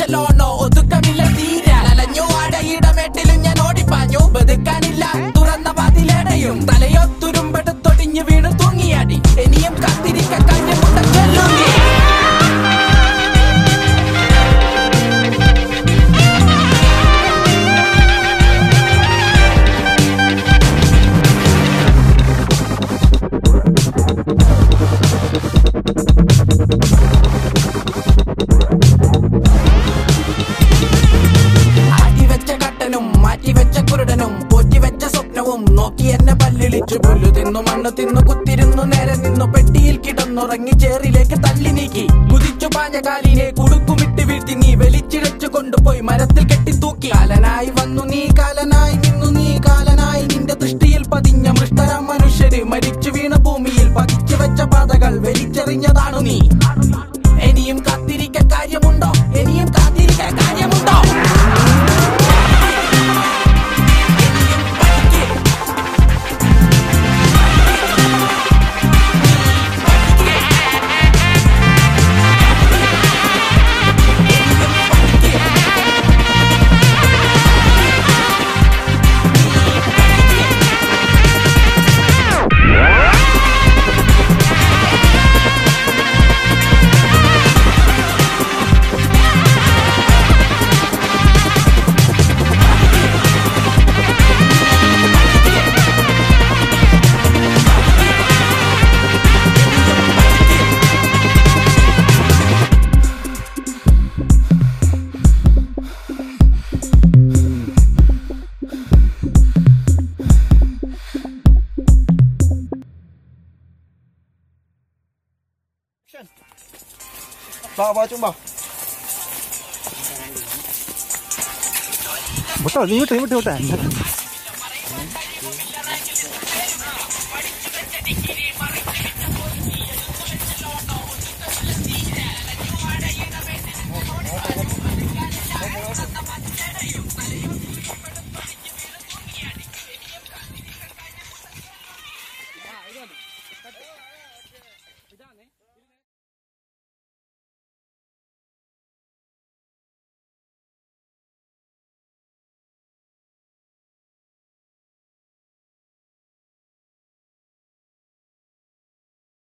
ലോണോ ഒതുക്കമില്ല തീര അലഞ്ഞു ആടയിടമേട്ടിലും ഞാൻ ഓടിപ്പാഞ്ഞു ബതുക്കാനില്ല തുറന്ന വാതിലടയും തലയോ തുരുമ്പെടുത്തൊടിഞ്ഞു വീണ് തൂങ്ങിയാടി ഇനിയും കാത്തിരിക്ക കാര്യമുണ്ടല്ലോ ആറ്റിവെച്ച കട്ടനും മാറ്റിവെച്ച കുരുടനും പോറ്റിവെച്ച സ്വപ്നവും നോക്കി എന്നെ പല്ലിളിച്ചു പുല്ലു തിന്നു മണ്ണ് തിന്നു കുത്തിരുന്നു നേരെ നിന്നു പെട്ടിയിൽ കിടന്നുറങ്ങി ചേറിലേക്ക് തള്ളി നീക്കി കുതിച്ചു പാഞ്ഞ കാലിനെ കുടുക്കുമിട്ട് വീഴ്ത്തി നീ വലിച്ചിഴച്ചു കൊണ്ടുപോയി മരത്തിൽ കെട്ടിത്തൂക്കി കാലനായി വന്നു നീ കാലനായി നിന്നു നീ കാലനായി നിന്റെ ദൃഷ്ടിയിൽ പതിഞ്ഞ മൃഷ്ടരം മനുഷ്യര് മരിച്ചു വീണ ഭൂമിയിൽ പതിച്ചു വെച്ച പാതകൾ വലിച്ചെറിഞ്ഞതാണു നീ ഇനിയും കാത്തിരിക്കാൻ കാര്യമുണ്ടോ ഇനിയും കാത്തിരിക്കാൻ കാര്യമുണ്ടോ Bawa bawa cuma. Betul, ni betul, betul, betul.